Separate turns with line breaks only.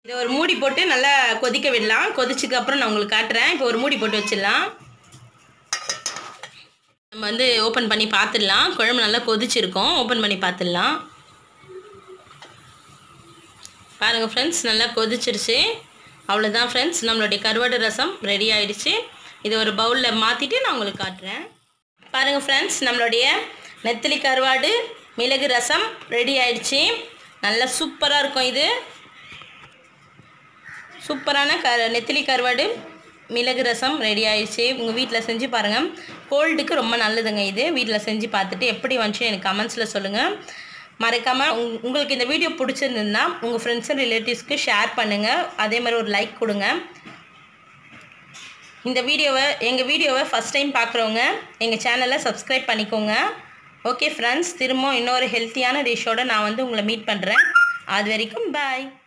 இதை ஒரு மூடி போட்டு நல்லா கொதிக்க விடலாம் கொதிச்சுக்கு அப்புறம் நான் உங்களுக்கு காட்டுறேன் இப்போ ஒரு மூடி போட்டு வச்சிடலாம் நம்ம வந்து ஓப்பன் பண்ணி பார்த்துடலாம் குழம்பு நல்லா கொதிச்சிருக்கோம் ஓப்பன் பண்ணி பார்த்துடலாம் பாருங்கள் ஃப்ரெண்ட்ஸ் நல்லா கொதிச்சிருச்சு அவ்வளோதான் ஃப்ரெண்ட்ஸ் நம்மளுடைய கருவாடு ரசம் ரெடி ஆயிடுச்சு இதை ஒரு பவுலில் மாற்றிட்டு நான் உங்களுக்கு காட்டுறேன் பாருங்கள் ஃப்ரெண்ட்ஸ் நம்மளுடைய நெத்திலி கருவாடு மிளகு ரசம் ரெடி ஆயிடுச்சு நல்லா சூப்பராக இருக்கும் இது சூப்பரான க நெத்திலி கருவாடு மிளகு ரசம் ரெடி ஆயிடுச்சு உங்கள் வீட்டில் செஞ்சு பாருங்கள் கோல்டுக்கு ரொம்ப நல்லதுங்க இது வீட்டில் செஞ்சு பார்த்துட்டு எப்படி வந்துச்சு எனக்கு கமெண்ட்ஸில் சொல்லுங்கள் மறக்காமல் உங் உங்களுக்கு இந்த வீடியோ பிடிச்சிருந்ததுன்னா உங்கள் ஃப்ரெண்ட்ஸ் அண்ட் ரிலேட்டிவ்ஸ்க்கு ஷேர் பண்ணுங்கள் அதே மாதிரி ஒரு லைக் கொடுங்க இந்த வீடியோவை எங்கள் வீடியோவை ஃபஸ்ட் டைம் பார்க்குறவங்க எங்கள் சேனலை சப்ஸ்கிரைப் பண்ணிக்கோங்க ஓகே ஃப்ரெண்ட்ஸ் திரும்ப இன்னொரு ஹெல்த்தியான டிஷ்ஷோடு நான் வந்து உங்களை மீட் பண்ணுறேன் அது வரைக்கும் பாய்